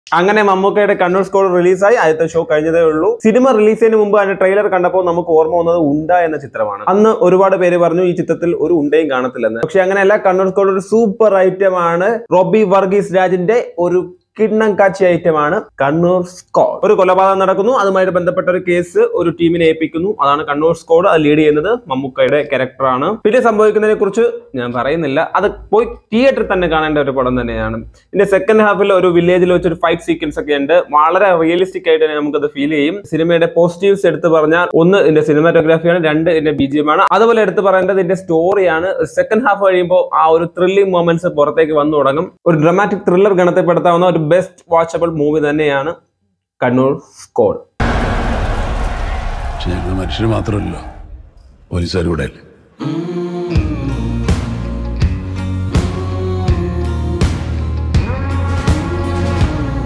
അങ്ങനെ മമ്മൂക്കയുടെ കണ്ണൂർ സ്കോഡ് റിലീസായി ആദ്യത്തെ ഷോ കഴിഞ്ഞതേ ഉള്ളൂ സിനിമ റിലീസ് ചെയ്യുന്നതിന് മുമ്പ് അതിന്റെ ട്രെയിലർ കണ്ടപ്പോൾ നമുക്ക് ഓർമ്മ വന്നത് ഉണ്ട എന്ന ചിത്രമാണ് അന്ന് ഒരുപാട് പേര് പറഞ്ഞു ഈ ചിത്രത്തിൽ ഒരു ഉണ്ടയും കാണത്തില്ലെന്ന് പക്ഷെ അങ്ങനെയല്ല കണ്ണൂർ സ്കോഡ് ഒരു സൂപ്പർ ഐറ്റം ആണ് റോബി വർഗീസ് രാജിന്റെ ഒരു കിണ്ണം കാച്ചി ഐറ്റമാണ് കണ്ണൂർ സ്കോഡ് ഒരു കൊലപാതകം നടക്കുന്നു അതുമായിട്ട് ബന്ധപ്പെട്ട ഒരു കേസ് ഒരു ടീമിനെ ഏൽപ്പിക്കുന്നു അതാണ് കണ്ണൂർ സ്കോഡ് അത് ലീഡ് ചെയ്യുന്നത് മമ്മൂക്കയുടെ ക്യാരക്ടറാണ് പിന്നെ സംഭവിക്കുന്നതിനെ കുറിച്ച് ഞാൻ പറയുന്നില്ല അത് പോയി തിയേറ്ററിൽ തന്നെ കാണേണ്ട ഒരു പടം തന്നെയാണ് ഇതിന്റെ സെക്കൻഡ് ഹാഫിൽ ഒരു വില്ലേജിൽ വെച്ചൊരു ഫൈറ്റ് സീക്വൻസ് ഒക്കെ ഉണ്ട് വളരെ റിയലിസ്റ്റിക് ആയിട്ട് തന്നെ നമുക്കത് ഫീൽ ചെയ്യും സിനിമയുടെ പോസിറ്റീവ്സ് എടുത്ത് പറഞ്ഞാൽ ഒന്ന് ഇതിന്റെ സിനിമാറ്റോഗ്രാഫിയാണ് രണ്ട് ഇതിന്റെ ബിജിഎമാണ് അതുപോലെ എടുത്ത് പറയേണ്ടത് ഇതിന്റെ സ്റ്റോറിയാണ് സെക്കൻഡ് ഹാഫ് കഴിയുമ്പോൾ ആ ഒരു ത്രില്ലിംഗ് മൊമെന്റ്സ് പുറത്തേക്ക് വന്നു തുടങ്ങും ഒരു ഡ്രമാറ്റിക് ത്രില്ലർ ഗണത്തിൽപ്പെടുത്താവുന്ന ഒരു ബെസ്റ്റ് വാച്ചബിൾ മൂവി തന്നെയാണ് കണ്ണൂർ സ്കോഡ് പക്ഷെ ഞങ്ങൾ മനുഷ്യർ മാത്രമല്ലല്ലോ പോലീസുകാർ കൂടെ അല്ലേ